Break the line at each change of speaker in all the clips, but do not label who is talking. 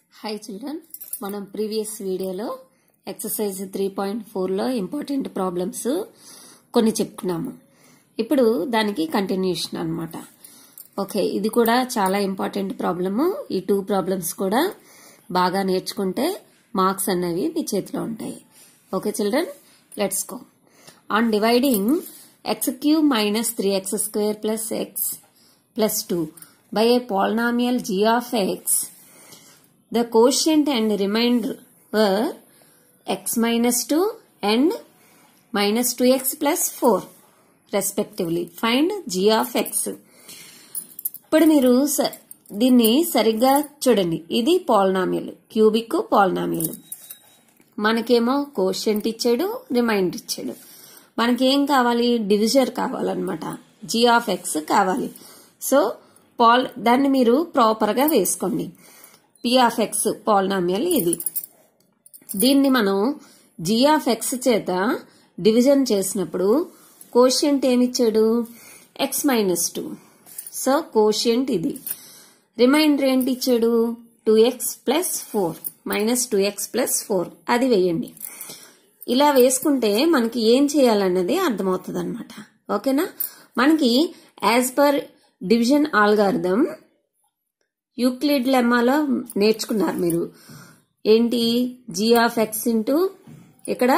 Hi children మనం previous వీడియోలో exercise three point ఫోర్లో ఇంపార్టెంట్ ప్రాబ్లమ్స్ కొన్ని చెప్పుకున్నాము ఇప్పుడు దానికి కంటిన్యూషన్ అన్నమాట ఓకే ఇది కూడా చాలా ఇంపార్టెంట్ ప్రాబ్లము ఈ టూ ప్రాబ్లమ్స్ కూడా బాగా నేర్చుకుంటే మార్క్స్ అన్నవి మీ చేతిలో ఉంటాయి okay children let's go on dividing x cube minus three x square plus x plus two by a polynomial g of x The quotient and remainder were x minus 2 and minus 2x plus 4 respectively. Find g of x. ఇప్పుడు మీరు స- దీన్ని సరిగ్గా చూడండి ఇది polynomial cubic polynomial మనకేమో quotient ఇచ్చాడు remainder ఇచ్చాడు మనకి ఏం కావాలి డివిజర్ కావాలన్నమాట జీ ఆఫ్ ఎక్స్ కావాలి సో పాల్ దాన్ని మీరు ప్రాపర్గా వేసుకోండి పి ఆఫ్ ఎక్స్ పాలినామియల్ ఇది దీన్ని మనం జీ ఆఫ్ ఎక్స్ చేత డివిజన్ చేసినప్పుడు కోషియంట్ ఏమిచ్చాడు x minus two so quotient ఇది రిమైండర్ ఏంటి ఇచ్చాడు two x plus four minus two x plus four అది వేయండి ఇలా వేసుకుంటే మనకి ఏం చేయాలన్నది అర్థమవుతుంది అనమాట ఓకేనా మనకి as per division algorithm Euclid లెమ్మాలో నేర్చుకున్నారు మీరు ఏంటి జీ ఆఫ్ ఎక్స్ ఇంటూ ఇక్కడ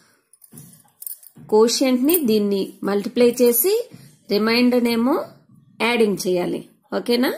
కోషియంట్ ని దీన్ని మల్టిప్లై చేసి రిమైండర్ ఏమో యాడింగ్ చేయాలి ఓకేనా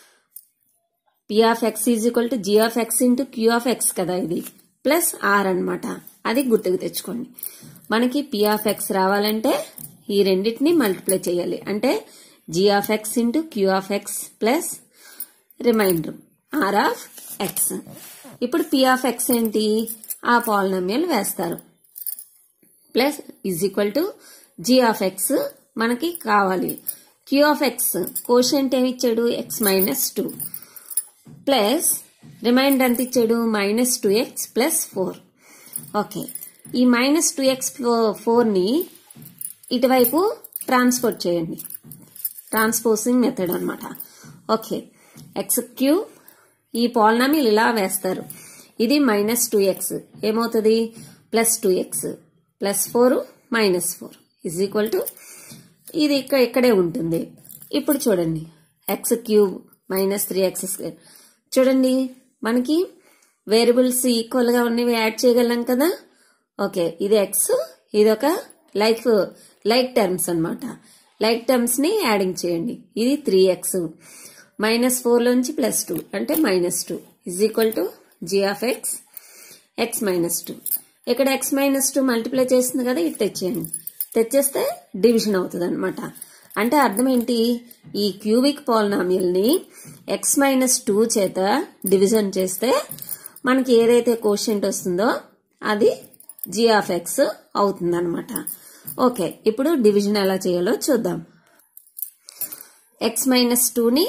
p of x is equal to g of x into q of x కదా ఇది ప్లస్ ఆర్ అన్నమాట అది గుర్తుకు తెచ్చుకోండి మనకి పి ఆఫ్ ఎక్స్ రావాలంటే ఈ రెండింటిని మల్టిప్లై చేయాలి అంటే g of x into q of x plus remainder r of x ఇప్పుడు పి ఆఫ్ ఎక్స్ ఏంటి ఆ పాలినామియల్ వేస్తారు plus is equal to g of x మనకి కావాలి క్యూ ఆఫ్ ఎక్స్ కోషంట్ ఏమి ఇచ్చాడు x minus two plus remainder ఎంత ఇచ్చాడు minus two x plus four okay ఈ మైనస్ టూ ఎక్స్ ఫోర్ని ఇటువైపు ట్రాన్స్పోర్ట్ చేయండి ట్రాన్స్పోజింగ్ మెథడ్ అన్నమాట ఓకే ఎక్స్ క్యూబ్ ఈ పాలినామిల్ ఇలా వేస్తారు ఇది మైనస్ టూ ఎక్స్ ఏమవుతుంది plus two x plus four minus four is equal to ఇది ఇక్కడ ఇక్కడే ఉంటుంది ఇప్పుడు చూడండి x cube minus three x square చూడండి మనకి వేరియబుల్స్ ఈక్వల్ గా ఉన్నవి యాడ్ చేయగలం కదా ఓకే ఇది ఎక్స్ ఇది ఒక లైక్ లైక్ టర్మ్స్ అన్నమాట లైక్ టర్మ్స్ ని యాడింగ్ చేయండి ఇది త్రీ ఎక్స్ మైనస్ ఫోర్ లోంచి ప్లస్ టూ అంటే minus two is equal to g of x x minus two ఇక్కడ ఎక్స్ మైనస్ టూ మల్టిప్లై చేస్తుంది కదా ఇది తెచ్చేయండి తెచ్చేస్తే డివిజన్ అవుతుంది అనమాట అంటే అర్థం ఏంటి ఈ క్యూబిక్ పాలినామియల్ ని ఎక్స్ మైనస్ టూ చేత డివిజన్ చేస్తే మనకి ఏదైతే కోషంట్ వస్తుందో అది జీ ఆఫ్ ఎక్స్ అవుతుంది అనమాట ఓకే ఇప్పుడు డివిజన్ ఎలా చేయాలో చూద్దాం ఎక్స్ మైనస్ టూని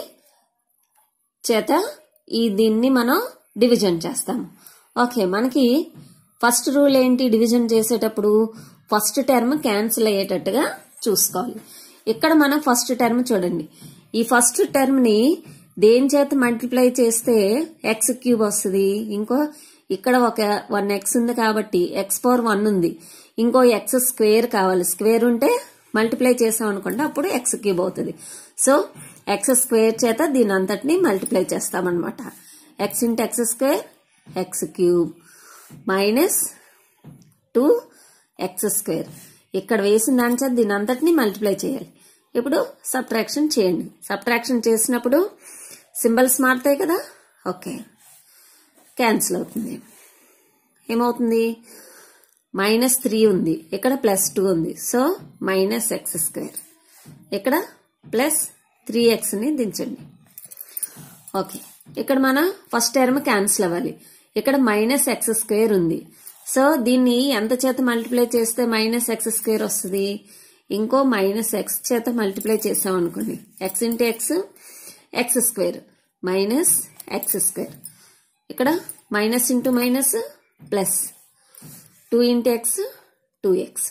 చేత ఈ దీన్ని మనం డివిజన్ చేస్తాం ఓకే మనకి ఫస్ట్ రూల్ ఏంటి డివిజన్ చేసేటప్పుడు ఫస్ట్ టర్మ్ క్యాన్సిల్ అయ్యేటట్టుగా చూసుకోవాలి ఇక్కడ మనం ఫస్ట్ టర్మ్ చూడండి ఈ ఫస్ట్ టర్మ్ ని దేని చేత మల్టిప్లై చేస్తే ఎక్స్ క్యూబ్ వస్తుంది ఇంకో ఇక్కడ ఒక వన్ ఎక్స్ ఉంది కాబట్టి ఎక్స్ పవర్ వన్ ఉంది ఇంకో ఎక్స్ స్క్వేర్ కావాలి స్క్వేర్ ఉంటే మల్టిప్లై చేసాం అనుకోండి అప్పుడు ఎక్స్ క్యూబ్ అవుతుంది సో ఎక్స్ స్క్వేర్ చేత దీని అంతటిని మల్టిప్లై చేస్తామన్నమాట x into x square x cube minus two x square ఇక్కడ వేసిన దాని చేత దీని అంతటిని మల్టిప్లై చేయాలి ఇప్పుడు సబ్ట్రాక్షన్ చేయండి సబ్ట్రాక్షన్ చేసినప్పుడు సింబల్స్ మారుతాయి కదా ఓకే క్యాన్సిల్ అవుతుంది ఏమవుతుంది మైనస్ త్రీ ఉంది ఇక్కడ ప్లస్ టూ ఉంది సో మైనస్ ఎక్స్ స్క్వేర్ ఇక్కడ ప్లస్ త్రీ ఎక్స్ని దించండి ఓకే ఇక్కడ మన ఫస్ట్ టర్మ్ క్యాన్సిల్ అవ్వాలి ఇక్కడ మైనస్ ఎక్స్ స్క్వేర్ ఉంది సో దీన్ని ఎంత చేత మల్టిప్లై చేస్తే మైనస్ ఎక్స్ స్క్వేర్ వస్తుంది ఇంకో మైనస్ ఎక్స్ చేత మల్టిప్లై చేసాం అనుకోండి x into x x square minus x square ఇక్కడ minus into minus plus two into x two x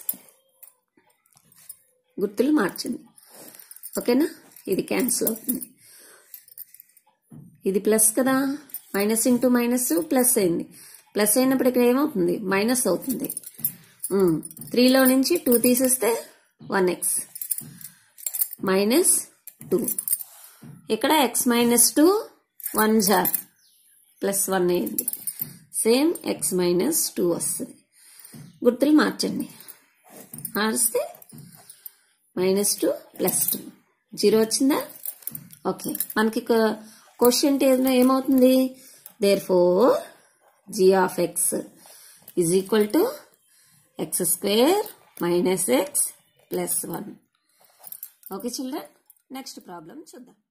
గుర్తులు మార్చండి ఓకేనా ఇది క్యాన్సిల్ అవుతుంది ఇది ప్లస్ కదా మైనస్ ఇంటూ మైనస్ ప్లస్ అయింది ప్లస్ అయినప్పుడు ఇక్కడ ఏమవుతుంది మైనస్ అవుతుంది త్రీలో నుంచి టూ తీసేస్తే వన్ ఎక్స్ మైనస్ టూ ఇక్కడ ఎక్స్ మైనస్ టూ వన్ జార్ ప్లస్ వన్ అయింది సేమ్ ఎక్స్ మైనస్ టూ వస్తుంది గుర్తులు మార్చండి మార్చితే minus two plus two zero వచ్చిందా ఓకే మనకి క్వశ్చన్ ఏదైనా ఏమవుతుంది therefore g of x is equal to x square minus x plus one okay children next problem చూద్దాం